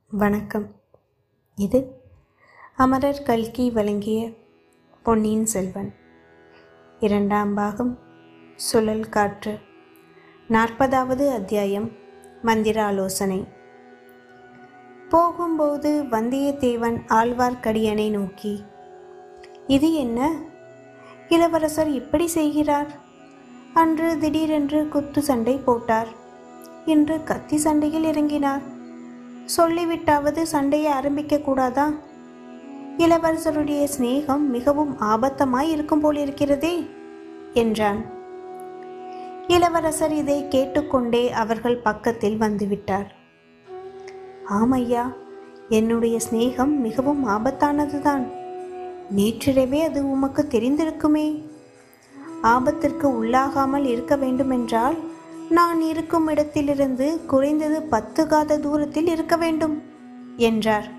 வணக்கம் இது அமரர் கல்கி வழங்கிய பொன்னியின் செல்வன் இரண்டாம் பாகம் சுழல் காற்று நாற்பதாவது அத்தியாயம் மந்திர ஆலோசனை போகும்போது வந்தியத்தேவன் ஆழ்வார்க்கடியனை நோக்கி இது என்ன இளவரசர் இப்படி செய்கிறார் அன்று திடீரென்று குத்து சண்டை போட்டார் இன்று கத்தி சண்டையில் இறங்கினார் சொல்லிவிட்டாவது சண்டையை ஆரம்பிக்க கூடாதா இளவரசருடைய சிநேகம் மிகவும் ஆபத்தமாய் இருக்கும் போலிருக்கிறதே என்றான் இளவரசர் இதை கேட்டுக்கொண்டே அவர்கள் பக்கத்தில் வந்துவிட்டார் ஆமையா என்னுடைய சிநேகம் மிகவும் ஆபத்தானதுதான் நேற்றிரவே அது உமக்கு தெரிந்திருக்குமே ஆபத்திற்கு உள்ளாகாமல் இருக்க வேண்டுமென்றால் நான் இருக்கும் இடத்திலிருந்து குறைந்தது பத்து காத தூரத்தில் இருக்க வேண்டும் என்றார்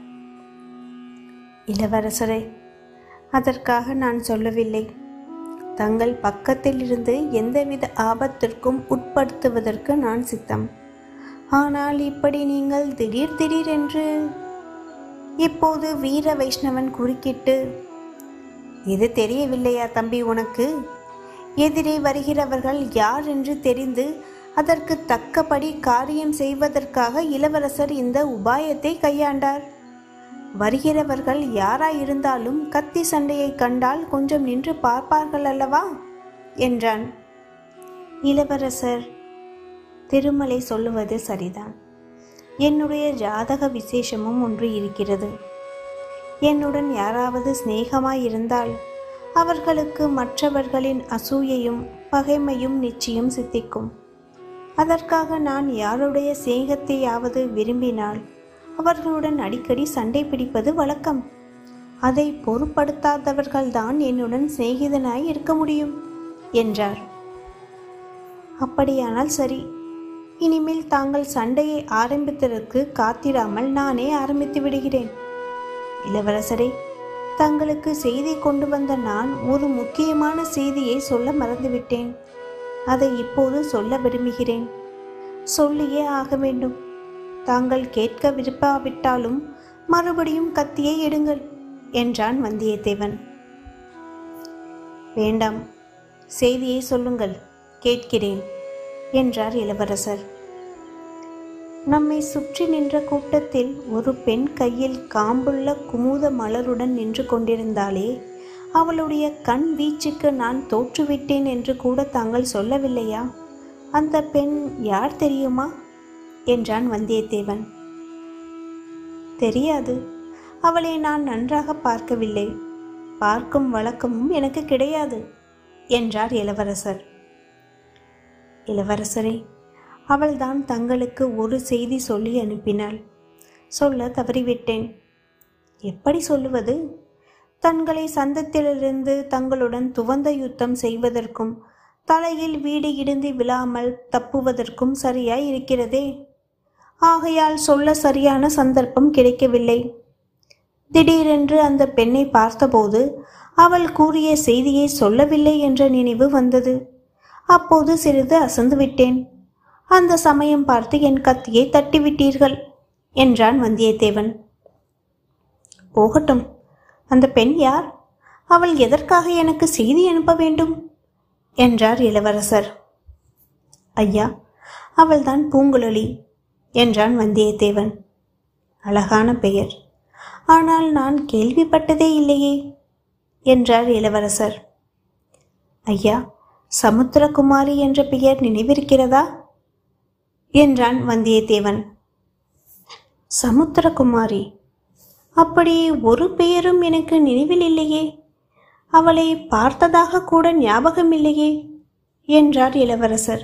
இளவரசரே அதற்காக நான் சொல்லவில்லை தங்கள் பக்கத்தில் இருந்து எந்தவித ஆபத்திற்கும் உட்படுத்துவதற்கு நான் சித்தம் ஆனால் இப்படி நீங்கள் திடீர் திடீரென்று இப்போது வீர வைஷ்ணவன் குறுக்கிட்டு இது தெரியவில்லையா தம்பி உனக்கு எதிரே வருகிறவர்கள் யார் என்று தெரிந்து அதற்கு தக்கபடி காரியம் செய்வதற்காக இளவரசர் இந்த உபாயத்தை கையாண்டார் வருகிறவர்கள் யாராயிருந்தாலும் கத்தி சண்டையை கண்டால் கொஞ்சம் நின்று பார்ப்பார்கள் அல்லவா என்றான் இளவரசர் திருமலை சொல்லுவது சரிதான் என்னுடைய ஜாதக விசேஷமும் ஒன்று இருக்கிறது என்னுடன் யாராவது சிநேகமாயிருந்தால் அவர்களுக்கு மற்றவர்களின் அசூயையும் பகைமையும் நிச்சயம் சித்திக்கும் அதற்காக நான் யாருடைய சேகத்தையாவது விரும்பினால் அவர்களுடன் அடிக்கடி சண்டை பிடிப்பது வழக்கம் அதை பொருட்படுத்தாதவர்கள்தான் என்னுடன் சிநேகிதனாய் இருக்க முடியும் என்றார் அப்படியானால் சரி இனிமேல் தாங்கள் சண்டையை ஆரம்பித்ததற்கு காத்திராமல் நானே ஆரம்பித்து விடுகிறேன் இளவரசரே தங்களுக்கு செய்தி கொண்டு வந்த நான் ஒரு முக்கியமான செய்தியை சொல்ல மறந்துவிட்டேன் அதை இப்போது சொல்ல விரும்புகிறேன் சொல்லியே ஆக வேண்டும் தாங்கள் கேட்க விருப்பாவிட்டாலும் மறுபடியும் கத்தியை எடுங்கள் என்றான் வந்தியத்தேவன் வேண்டாம் செய்தியை சொல்லுங்கள் கேட்கிறேன் என்றார் இளவரசர் நம்மை சுற்றி நின்ற கூட்டத்தில் ஒரு பெண் கையில் காம்புள்ள குமுத மலருடன் நின்று கொண்டிருந்தாலே அவளுடைய கண் வீச்சுக்கு நான் தோற்றுவிட்டேன் என்று கூட தாங்கள் சொல்லவில்லையா அந்த பெண் யார் தெரியுமா என்றான் வந்தியத்தேவன் தெரியாது அவளை நான் நன்றாக பார்க்கவில்லை பார்க்கும் வழக்கமும் எனக்கு கிடையாது என்றார் இளவரசர் இளவரசரே அவள்தான் தங்களுக்கு ஒரு செய்தி சொல்லி அனுப்பினாள் சொல்ல தவறிவிட்டேன் எப்படி சொல்லுவது தங்களை சந்தத்திலிருந்து தங்களுடன் துவந்த யுத்தம் செய்வதற்கும் தலையில் வீடு இடிந்து விழாமல் தப்புவதற்கும் சரியாய் இருக்கிறதே ஆகையால் சொல்ல சரியான சந்தர்ப்பம் கிடைக்கவில்லை திடீரென்று அந்த பெண்ணை பார்த்தபோது அவள் கூறிய செய்தியை சொல்லவில்லை என்ற நினைவு வந்தது அப்போது சிறிது அசந்து விட்டேன் அந்த சமயம் பார்த்து என் கத்தியை தட்டிவிட்டீர்கள் என்றான் வந்தியத்தேவன் போகட்டும் அந்த பெண் யார் அவள் எதற்காக எனக்கு செய்தி அனுப்ப வேண்டும் என்றார் இளவரசர் ஐயா அவள்தான் பூங்குழலி என்றான் வந்தியத்தேவன் அழகான பெயர் ஆனால் நான் கேள்விப்பட்டதே இல்லையே என்றார் இளவரசர் ஐயா சமுத்திரகுமாரி என்ற பெயர் நினைவிருக்கிறதா என்றான் வந்தியத்தேவன் சமுத்திரகுமாரி அப்படி ஒரு பெயரும் எனக்கு நினைவில் இல்லையே அவளை பார்த்ததாக கூட ஞாபகம் இல்லையே என்றார் இளவரசர்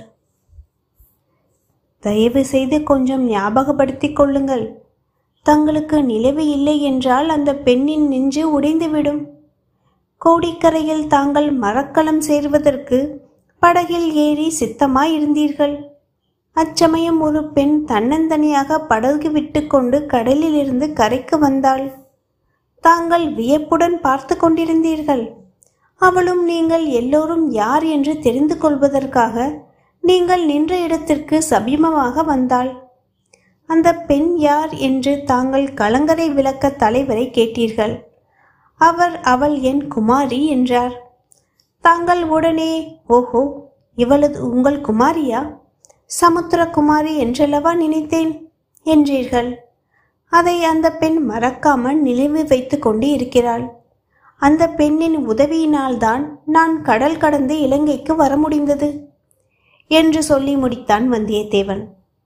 தயவு செய்து கொஞ்சம் ஞாபகப்படுத்திக் கொள்ளுங்கள் தங்களுக்கு நிலவு இல்லை என்றால் அந்த பெண்ணின் நெஞ்சு உடைந்துவிடும் கோடிக்கரையில் தாங்கள் மரக்கலம் சேர்வதற்கு படகில் ஏறி சித்தமாயிருந்தீர்கள் அச்சமயம் ஒரு பெண் தன்னந்தனியாக படகு விட்டுக்கொண்டு கடலிலிருந்து கரைக்கு வந்தாள் தாங்கள் வியப்புடன் பார்த்து கொண்டிருந்தீர்கள் அவளும் நீங்கள் எல்லோரும் யார் என்று தெரிந்து கொள்வதற்காக நீங்கள் நின்ற இடத்திற்கு சமீபமாக வந்தாள் அந்த பெண் யார் என்று தாங்கள் கலங்கரை விளக்க தலைவரை கேட்டீர்கள் அவர் அவள் என் குமாரி என்றார் தாங்கள் உடனே ஓஹோ இவளது உங்கள் குமாரியா சமுத்திரகுமாரி என்றல்லவா நினைத்தேன் என்றீர்கள் அதை அந்த பெண் மறக்காமல் நினைவு வைத்து கொண்டு இருக்கிறாள் அந்த பெண்ணின் உதவியினால்தான் நான் கடல் கடந்து இலங்கைக்கு வர முடிந்தது என்று சொல்லி முடித்தான் வந்தியத்தேவன்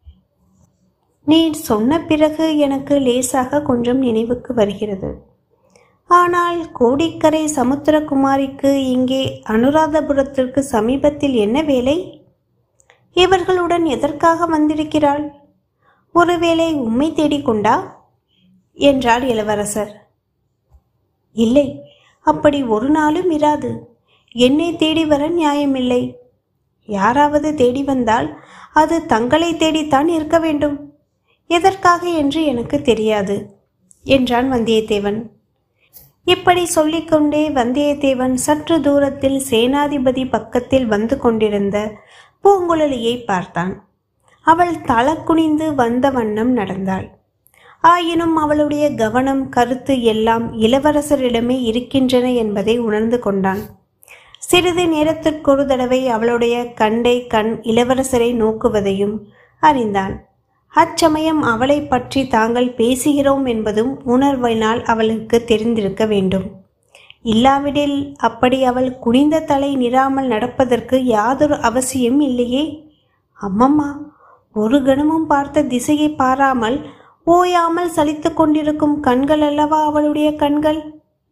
நீ சொன்ன பிறகு எனக்கு லேசாக கொஞ்சம் நினைவுக்கு வருகிறது ஆனால் கோடிக்கரை சமுத்திரகுமாரிக்கு இங்கே அனுராதபுரத்திற்கு சமீபத்தில் என்ன வேலை இவர்களுடன் எதற்காக வந்திருக்கிறாள் ஒருவேளை உம்மை தேடிக்கொண்டா என்றார் இளவரசர் இல்லை அப்படி ஒரு நாளும் இராது என்னை தேடி வர நியாயமில்லை யாராவது தேடி வந்தால் அது தங்களை தேடித்தான் இருக்க வேண்டும் எதற்காக என்று எனக்கு தெரியாது என்றான் வந்தியத்தேவன் இப்படி சொல்லிக்கொண்டே வந்தியத்தேவன் சற்று தூரத்தில் சேனாதிபதி பக்கத்தில் வந்து கொண்டிருந்த பூங்குழலியை பார்த்தான் அவள் தளக்குனிந்து வந்த வண்ணம் நடந்தாள் ஆயினும் அவளுடைய கவனம் கருத்து எல்லாம் இளவரசரிடமே இருக்கின்றன என்பதை உணர்ந்து கொண்டான் சிறிது நேரத்திற்கொரு தடவை அவளுடைய கண்டை கண் இளவரசரை நோக்குவதையும் அறிந்தான் அச்சமயம் அவளை பற்றி தாங்கள் பேசுகிறோம் என்பதும் உணர்வினால் அவளுக்கு தெரிந்திருக்க வேண்டும் இல்லாவிடில் அப்படி அவள் குனிந்த தலை நிறாமல் நடப்பதற்கு யாதொரு அவசியம் இல்லையே அம்மம்மா ஒரு கணமும் பார்த்த திசையை பாராமல் ஓயாமல் சலித்து கொண்டிருக்கும் கண்கள் அல்லவா அவளுடைய கண்கள்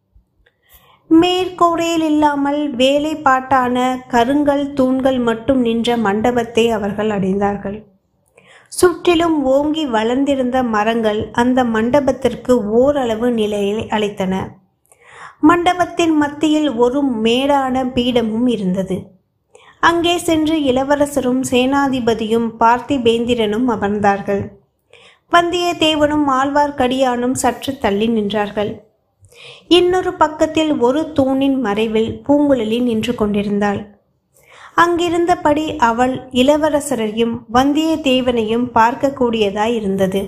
மேற்கூரையில் இல்லாமல் வேலைப்பாட்டான கருங்கல் தூண்கள் மட்டும் நின்ற மண்டபத்தை அவர்கள் அடைந்தார்கள் சுற்றிலும் ஓங்கி வளர்ந்திருந்த மரங்கள் அந்த மண்டபத்திற்கு ஓரளவு நிலையை அளித்தன மண்டபத்தின் மத்தியில் ஒரு மேடான பீடமும் இருந்தது அங்கே சென்று இளவரசரும் சேனாதிபதியும் பார்த்திபேந்திரனும் அமர்ந்தார்கள் வந்தியத்தேவனும் ஆழ்வார்க்கடியானும் சற்று தள்ளி நின்றார்கள் இன்னொரு பக்கத்தில் ஒரு தூணின் மறைவில் பூங்குழலி நின்று கொண்டிருந்தாள் அங்கிருந்தபடி அவள் இளவரசரையும் வந்தியத்தேவனையும் பார்க்கக்கூடியதாய் இருந்தது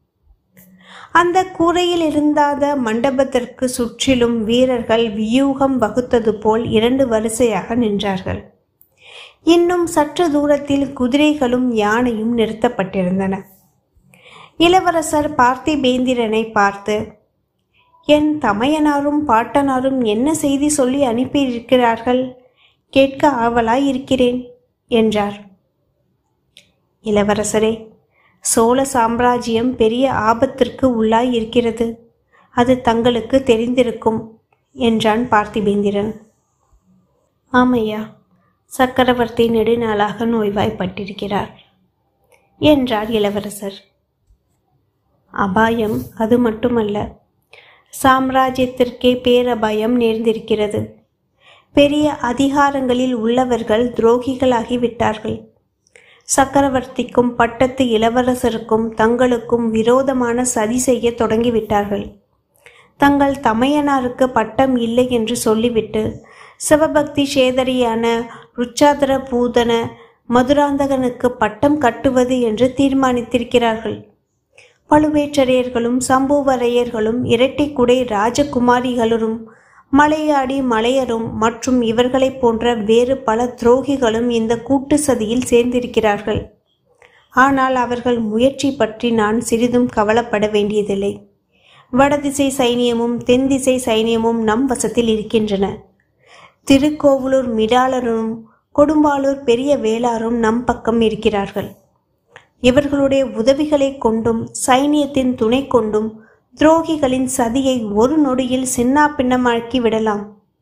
அந்த கூரையில் இருந்தாத மண்டபத்திற்கு சுற்றிலும் வீரர்கள் வியூகம் வகுத்தது போல் இரண்டு வரிசையாக நின்றார்கள் இன்னும் சற்று தூரத்தில் குதிரைகளும் யானையும் நிறுத்தப்பட்டிருந்தன இளவரசர் பார்த்திபேந்திரனை பார்த்து என் தமையனாரும் பாட்டனாரும் என்ன செய்தி சொல்லி அனுப்பியிருக்கிறார்கள் கேட்க ஆவலாய் இருக்கிறேன் என்றார் இளவரசரே சோழ சாம்ராஜ்யம் பெரிய ஆபத்திற்கு உள்ளாய் இருக்கிறது அது தங்களுக்கு தெரிந்திருக்கும் என்றான் பார்த்திபேந்திரன் ஆமையா சக்கரவர்த்தி நெடுநாளாக நோய்வாய்ப்பட்டிருக்கிறார் என்றார் இளவரசர் அபாயம் அது மட்டுமல்ல சாம்ராஜ்யத்திற்கே பேரபாயம் நேர்ந்திருக்கிறது பெரிய அதிகாரங்களில் உள்ளவர்கள் துரோகிகளாகிவிட்டார்கள் சக்கரவர்த்திக்கும் பட்டத்து இளவரசருக்கும் தங்களுக்கும் விரோதமான சதி செய்ய தொடங்கிவிட்டார்கள் தங்கள் தமையனாருக்கு பட்டம் இல்லை என்று சொல்லிவிட்டு சிவபக்தி சேதரியான ருச்சாதர பூதன மதுராந்தகனுக்கு பட்டம் கட்டுவது என்று தீர்மானித்திருக்கிறார்கள் பழுவேற்றரையர்களும் சம்புவரையர்களும் இரட்டைக்குடை ராஜகுமாரிகளும் மலையாடி மலையரும் மற்றும் இவர்களைப் போன்ற வேறு பல துரோகிகளும் இந்த கூட்டு சதியில் சேர்ந்திருக்கிறார்கள் ஆனால் அவர்கள் முயற்சி பற்றி நான் சிறிதும் கவலைப்பட வேண்டியதில்லை வடதிசை சைனியமும் தென் திசை சைனியமும் நம் வசத்தில் இருக்கின்றன திருக்கோவலூர் மிடாலரும் கொடும்பாலூர் பெரிய வேளாரும் நம் பக்கம் இருக்கிறார்கள் இவர்களுடைய உதவிகளை கொண்டும் சைனியத்தின் துணை கொண்டும் துரோகிகளின் சதியை ஒரு நொடியில் சின்னாபின்னமாக்கி விடலாம்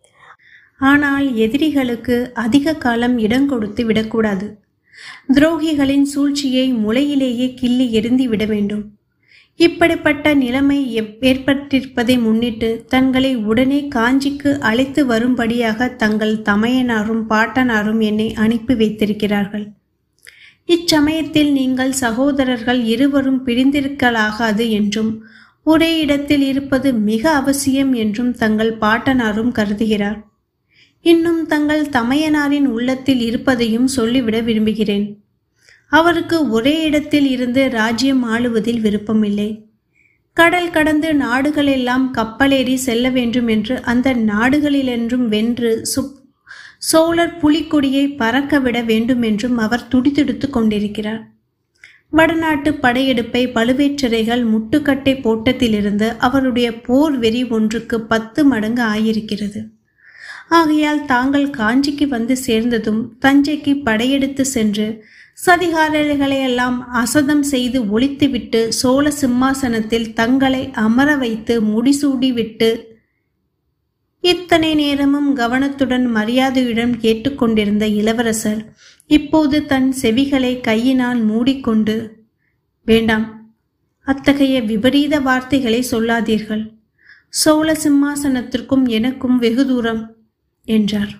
ஆனால் எதிரிகளுக்கு அதிக காலம் இடம் கொடுத்து விடக்கூடாது துரோகிகளின் சூழ்ச்சியை முளையிலேயே கிள்ளி எரிந்து விட வேண்டும் இப்படிப்பட்ட நிலைமை எப்- ஏற்பட்டிருப்பதை முன்னிட்டு தங்களை உடனே காஞ்சிக்கு அழைத்து வரும்படியாக தங்கள் தமையனாரும் பாட்டனாரும் என்னை அனுப்பி வைத்திருக்கிறார்கள் இச்சமயத்தில் நீங்கள் சகோதரர்கள் இருவரும் பிரிந்திருக்கலாகாது என்றும் ஒரே இடத்தில் இருப்பது மிக அவசியம் என்றும் தங்கள் பாட்டனாரும் கருதுகிறார் இன்னும் தங்கள் தமையனாரின் உள்ளத்தில் இருப்பதையும் சொல்லிவிட விரும்புகிறேன் அவருக்கு ஒரே இடத்தில் இருந்து ராஜ்யம் ஆளுவதில் விருப்பமில்லை கடல் கடந்து நாடுகளெல்லாம் கப்பலேறி செல்ல வேண்டும் என்று அந்த நாடுகளிலென்றும் வென்று சுப் சோழர் புலிக்கொடியை பறக்க விட வேண்டும் என்றும் அவர் துடிதுடித்து கொண்டிருக்கிறார் வடநாட்டு படையெடுப்பை பழுவேற்றரைகள் முட்டுக்கட்டை போட்டத்திலிருந்து அவருடைய போர் வெறி ஒன்றுக்கு பத்து மடங்கு ஆயிருக்கிறது ஆகையால் தாங்கள் காஞ்சிக்கு வந்து சேர்ந்ததும் தஞ்சைக்கு படையெடுத்து சென்று சதிகாரர்களையெல்லாம் அசதம் செய்து ஒழித்துவிட்டு சோழ சிம்மாசனத்தில் தங்களை அமர வைத்து முடிசூடி விட்டு இத்தனை நேரமும் கவனத்துடன் மரியாதையுடன் கேட்டுக்கொண்டிருந்த இளவரசர் இப்போது தன் செவிகளை கையினால் மூடிக்கொண்டு வேண்டாம் அத்தகைய விபரீத வார்த்தைகளை சொல்லாதீர்கள் சோழ சிம்மாசனத்திற்கும் எனக்கும் வெகு தூரம் என்றார்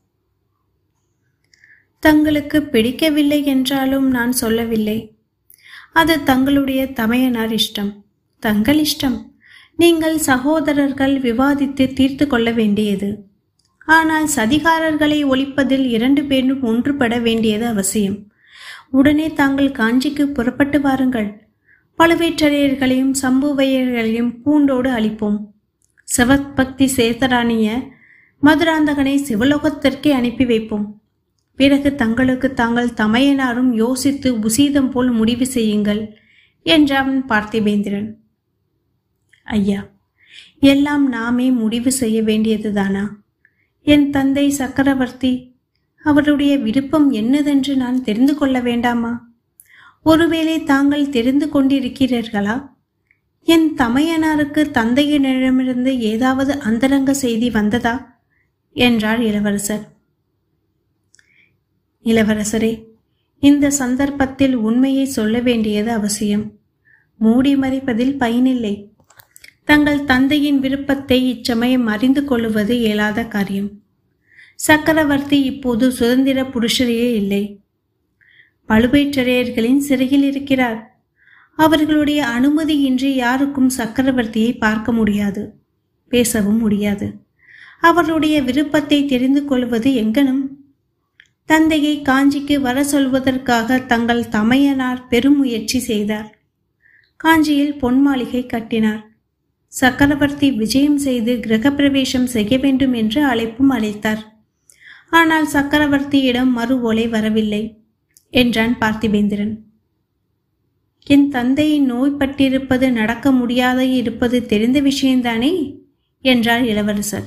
தங்களுக்கு பிடிக்கவில்லை என்றாலும் நான் சொல்லவில்லை அது தங்களுடைய தமையனார் இஷ்டம் தங்கள் இஷ்டம் நீங்கள் சகோதரர்கள் விவாதித்து தீர்த்து கொள்ள வேண்டியது ஆனால் சதிகாரர்களை ஒழிப்பதில் இரண்டு பேரும் ஒன்றுபட வேண்டியது அவசியம் உடனே தாங்கள் காஞ்சிக்கு புறப்பட்டு வாருங்கள் பழுவேற்றரையர்களையும் சம்புவையர்களையும் பூண்டோடு அளிப்போம் சிவபக்தி சேத்தராணிய மதுராந்தகனை சிவலோகத்திற்கே அனுப்பி வைப்போம் பிறகு தங்களுக்கு தாங்கள் தமையனாரும் யோசித்து உசீதம் போல் முடிவு செய்யுங்கள் என்றான் பார்த்திபேந்திரன் ஐயா எல்லாம் நாமே முடிவு செய்ய வேண்டியதுதானா என் தந்தை சக்கரவர்த்தி அவருடைய விருப்பம் என்னதென்று நான் தெரிந்து கொள்ள வேண்டாமா ஒருவேளை தாங்கள் தெரிந்து கொண்டிருக்கிறீர்களா என் தமையனாருக்கு தந்தையினரிடமிருந்து ஏதாவது அந்தரங்க செய்தி வந்ததா என்றார் இளவரசர் இளவரசரே இந்த சந்தர்ப்பத்தில் உண்மையை சொல்ல வேண்டியது அவசியம் மூடி மறைப்பதில் பயனில்லை தங்கள் தந்தையின் விருப்பத்தை இச்சமயம் அறிந்து கொள்வது இயலாத காரியம் சக்கரவர்த்தி இப்போது சுதந்திர புருஷரையே இல்லை பழுவேற்றரையர்களின் சிறையில் இருக்கிறார் அவர்களுடைய அனுமதியின்றி யாருக்கும் சக்கரவர்த்தியை பார்க்க முடியாது பேசவும் முடியாது அவர்களுடைய விருப்பத்தை தெரிந்து கொள்வது எங்கனும் தந்தையை காஞ்சிக்கு வர சொல்வதற்காக தங்கள் தமையனார் பெரும் முயற்சி செய்தார் காஞ்சியில் பொன் மாளிகை கட்டினார் சக்கரவர்த்தி விஜயம் செய்து கிரகப்பிரவேசம் செய்ய வேண்டும் என்று அழைப்பும் அழைத்தார் ஆனால் சக்கரவர்த்தியிடம் மறு ஓலை வரவில்லை என்றான் பார்த்திபேந்திரன் என் தந்தை நோய்பட்டிருப்பது நடக்க முடியாத இருப்பது தெரிந்த விஷயம்தானே என்றார் இளவரசர்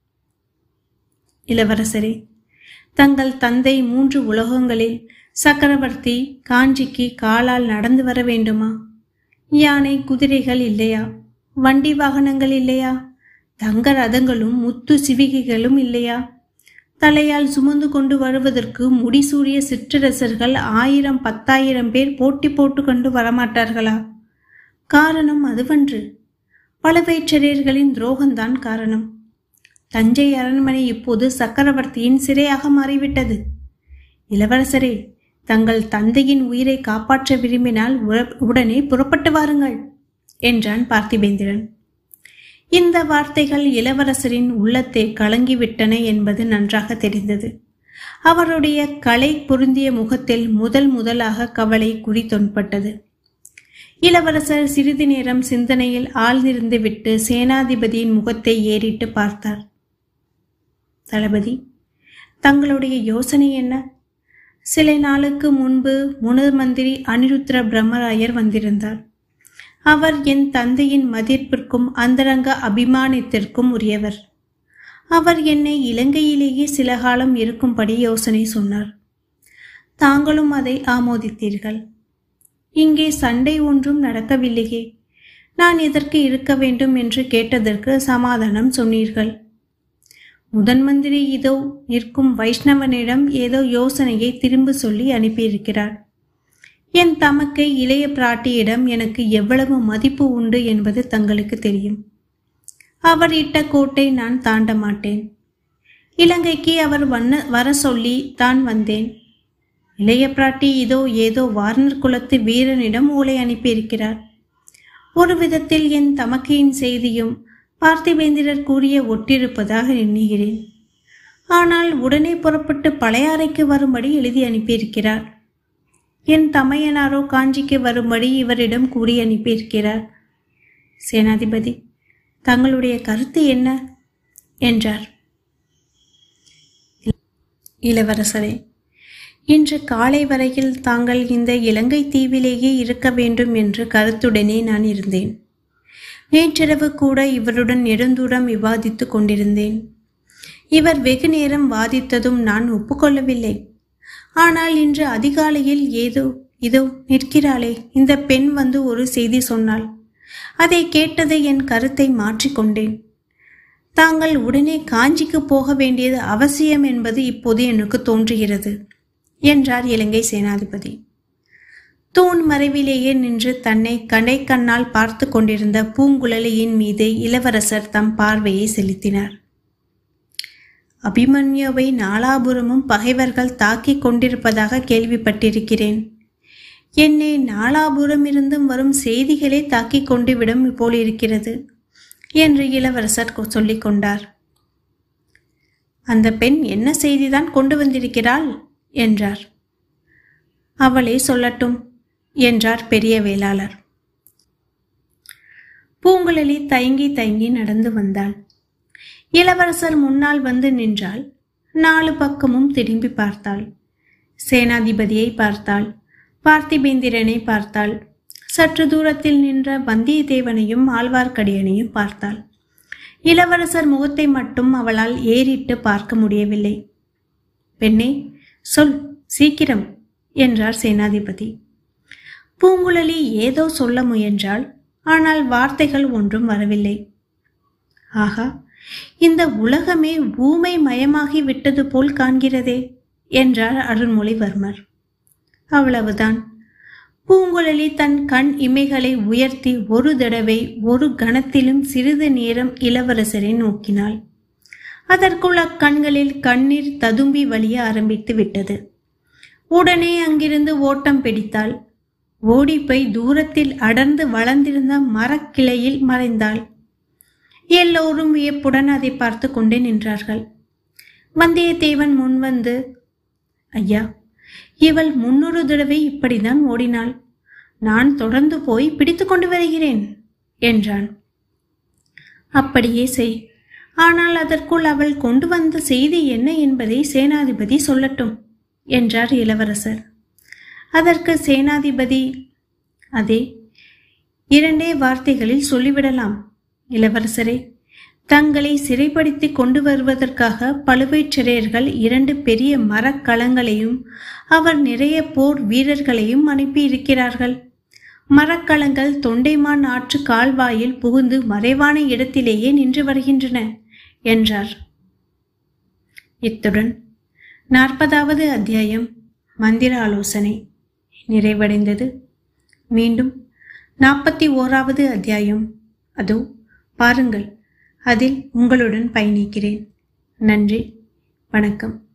இளவரசரே தங்கள் தந்தை மூன்று உலகங்களில் சக்கரவர்த்தி காஞ்சிக்கு காலால் நடந்து வர வேண்டுமா யானை குதிரைகள் இல்லையா வண்டி வாகனங்கள் இல்லையா தங்க ரதங்களும் முத்து சிவிகைகளும் இல்லையா தலையால் சுமந்து கொண்டு வருவதற்கு முடிசூடிய சிற்றரசர்கள் ஆயிரம் பத்தாயிரம் பேர் போட்டி போட்டு கொண்டு வரமாட்டார்களா காரணம் அதுவன்று பழுவேற்றரையர்களின் துரோகம்தான் காரணம் தஞ்சை அரண்மனை இப்போது சக்கரவர்த்தியின் சிறையாக மாறிவிட்டது இளவரசரே தங்கள் தந்தையின் உயிரை காப்பாற்ற விரும்பினால் உர- உடனே புறப்பட்டு வாருங்கள் என்றான் பார்த்திபேந்திரன் இந்த வார்த்தைகள் இளவரசரின் உள்ளத்தை கலங்கிவிட்டன என்பது நன்றாக தெரிந்தது அவருடைய களை பொருந்திய முகத்தில் முதல் முதலாக கவலை குறி தொன்பட்டது இளவரசர் சிறிது நேரம் சிந்தனையில் ஆழ்ந்திருந்து விட்டு சேனாதிபதியின் முகத்தை ஏறிட்டு பார்த்தார் தளபதி தங்களுடைய யோசனை என்ன சில நாளுக்கு முன்பு முனு மந்திரி அனிருத்ர பிரம்மராயர் வந்திருந்தார் அவர் என் தந்தையின் மதிப்பிற்கும் அந்தரங்க அபிமானத்திற்கும் உரியவர் அவர் என்னை இலங்கையிலேயே சில காலம் இருக்கும்படி யோசனை சொன்னார் தாங்களும் அதை ஆமோதித்தீர்கள் இங்கே சண்டை ஒன்றும் நடக்கவில்லையே நான் இதற்கு இருக்க வேண்டும் என்று கேட்டதற்கு சமாதானம் சொன்னீர்கள் முதன் மந்திரி இதோ நிற்கும் வைஷ்ணவனிடம் ஏதோ யோசனையை திரும்ப சொல்லி அனுப்பியிருக்கிறார் என் தமக்கை இளைய பிராட்டியிடம் எனக்கு எவ்வளவு மதிப்பு உண்டு என்பது தங்களுக்கு தெரியும் அவர் இட்ட கோட்டை நான் தாண்ட மாட்டேன் இலங்கைக்கு அவர் வண்ண வர சொல்லி தான் வந்தேன் இளைய பிராட்டி இதோ ஏதோ வார்னர் குலத்து வீரனிடம் ஓலை அனுப்பியிருக்கிறார் ஒரு விதத்தில் என் தமக்கையின் செய்தியும் பார்த்திபேந்திரர் கூறிய ஒட்டிருப்பதாக எண்ணுகிறேன் ஆனால் உடனே புறப்பட்டு பழையாறைக்கு வரும்படி எழுதி அனுப்பியிருக்கிறார் என் தமையனாரோ காஞ்சிக்கு வரும்படி இவரிடம் கூறி அனுப்பியிருக்கிறார் சேனாதிபதி தங்களுடைய கருத்து என்ன என்றார் இளவரசரே இன்று காலை வரையில் தாங்கள் இந்த இலங்கை தீவிலேயே இருக்க வேண்டும் என்று கருத்துடனே நான் இருந்தேன் நேற்றிரவு கூட இவருடன் நெடுந்தூரம் விவாதித்துக் கொண்டிருந்தேன் இவர் வெகு நேரம் வாதித்ததும் நான் ஒப்புக்கொள்ளவில்லை ஆனால் இன்று அதிகாலையில் ஏதோ இதோ நிற்கிறாளே இந்த பெண் வந்து ஒரு செய்தி சொன்னாள் அதை கேட்டது என் கருத்தை மாற்றிக்கொண்டேன் தாங்கள் உடனே காஞ்சிக்கு போக வேண்டியது அவசியம் என்பது இப்போது எனக்கு தோன்றுகிறது என்றார் இலங்கை சேனாதிபதி தூண் மறைவிலேயே நின்று தன்னை கடை கண்ணால் பார்த்து கொண்டிருந்த பூங்குழலியின் மீது இளவரசர் தம் பார்வையை செலுத்தினார் அபிமன்யுவை நாலாபுரமும் பகைவர்கள் தாக்கிக் கொண்டிருப்பதாக கேள்விப்பட்டிருக்கிறேன் என்னை நாலாபுரமிருந்தும் வரும் செய்திகளே தாக்கிக் கொண்டு விடும் போலிருக்கிறது என்று இளவரசர் சொல்லிக் கொண்டார் அந்த பெண் என்ன செய்திதான் கொண்டு வந்திருக்கிறாள் என்றார் அவளே சொல்லட்டும் என்றார் பெரிய வேளாளர் பூங்குழலி தயங்கி தயங்கி நடந்து வந்தாள் இளவரசர் முன்னால் வந்து நின்றாள் நாலு பக்கமும் திரும்பி பார்த்தாள் சேனாதிபதியை பார்த்தாள் பார்த்திபேந்திரனை பார்த்தாள் சற்று தூரத்தில் நின்ற வந்தியத்தேவனையும் ஆழ்வார்க்கடியனையும் பார்த்தாள் இளவரசர் முகத்தை மட்டும் அவளால் ஏறிட்டு பார்க்க முடியவில்லை பெண்ணே சொல் சீக்கிரம் என்றார் சேனாதிபதி பூங்குழலி ஏதோ சொல்ல முயன்றாள் ஆனால் வார்த்தைகள் ஒன்றும் வரவில்லை ஆகா இந்த உலகமே ஊமை மயமாகி விட்டது போல் காண்கிறதே என்றார் அருள்மொழிவர்மர் அவ்வளவுதான் பூங்குழலி தன் கண் இமைகளை உயர்த்தி ஒரு தடவை ஒரு கணத்திலும் சிறிது நேரம் இளவரசரை நோக்கினாள் அதற்குள் அக்கண்களில் கண்ணீர் ததும்பி வழிய ஆரம்பித்து விட்டது உடனே அங்கிருந்து ஓட்டம் பிடித்தாள் ஓடிப்போய் தூரத்தில் அடர்ந்து வளர்ந்திருந்த மரக்கிளையில் மறைந்தாள் எல்லோரும் வியப்புடன் அதை பார்த்து கொண்டே நின்றார்கள் வந்தியத்தேவன் முன்வந்து ஐயா இவள் முன்னொரு தடவை இப்படிதான் ஓடினாள் நான் தொடர்ந்து போய் பிடித்து கொண்டு வருகிறேன் என்றான் அப்படியே செய் ஆனால் அதற்குள் அவள் கொண்டு வந்த செய்தி என்ன என்பதை சேனாதிபதி சொல்லட்டும் என்றார் இளவரசர் அதற்கு சேனாதிபதி அதே இரண்டே வார்த்தைகளில் சொல்லிவிடலாம் இளவரசரே தங்களை சிறைப்படுத்தி கொண்டு வருவதற்காக பழுவேற்றரையர்கள் இரண்டு பெரிய மரக்கலங்களையும் அவர் நிறைய போர் வீரர்களையும் அனுப்பி இருக்கிறார்கள் மரக்கலங்கள் தொண்டைமான் ஆற்று கால்வாயில் புகுந்து மறைவான இடத்திலேயே நின்று வருகின்றன என்றார் இத்துடன் நாற்பதாவது அத்தியாயம் மந்திர ஆலோசனை நிறைவடைந்தது மீண்டும் நாற்பத்தி ஓராவது அத்தியாயம் அதோ பாருங்கள் அதில் உங்களுடன் பயணிக்கிறேன் நன்றி வணக்கம்